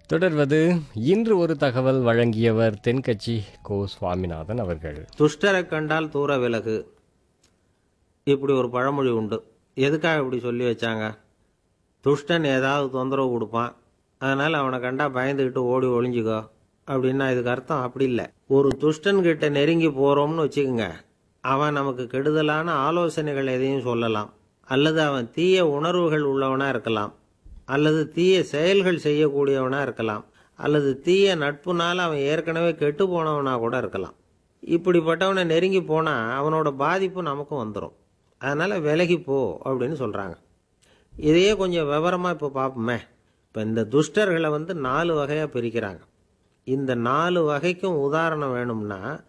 தொடர்வது இன்று ஒரு தகவல் வழங்கியவர் தென்கட்சி கோ சுவாமிநாதன் அவர்கள் துஷ்டரை கண்டால் தூர விலகு இப்படி ஒரு பழமொழி உண்டு எதுக்காக இப்படி சொல்லி வச்சாங்க துஷ்டன் ஏதாவது தொந்தரவு கொடுப்பான் அதனால் அவனை கண்டா பயந்துக்கிட்டு ஓடி ஒளிஞ்சுக்கோ அப்படின்னா இதுக்கு அர்த்தம் அப்படி இல்லை ஒரு துஷ்டன் கிட்ட நெருங்கி போகிறோம்னு வச்சுக்கோங்க அவன் நமக்கு கெடுதலான ஆலோசனைகள் எதையும் சொல்லலாம் அல்லது அவன் தீய உணர்வுகள் உள்ளவனா இருக்கலாம் அல்லது தீய செயல்கள் செய்யக்கூடியவனா இருக்கலாம் அல்லது தீய நட்புனால அவன் ஏற்கனவே கெட்டு போனவனா கூட இருக்கலாம் இப்படிப்பட்டவனை நெருங்கி போனால் அவனோட பாதிப்பு நமக்கும் வந்துடும் அதனால் விலகி போ அப்படின்னு சொல்கிறாங்க இதையே கொஞ்சம் விவரமாக இப்போ பார்ப்போமே இப்போ இந்த துஷ்டர்களை வந்து நாலு வகையாக பிரிக்கிறாங்க இந்த நாலு வகைக்கும் உதாரணம் வேணும்னா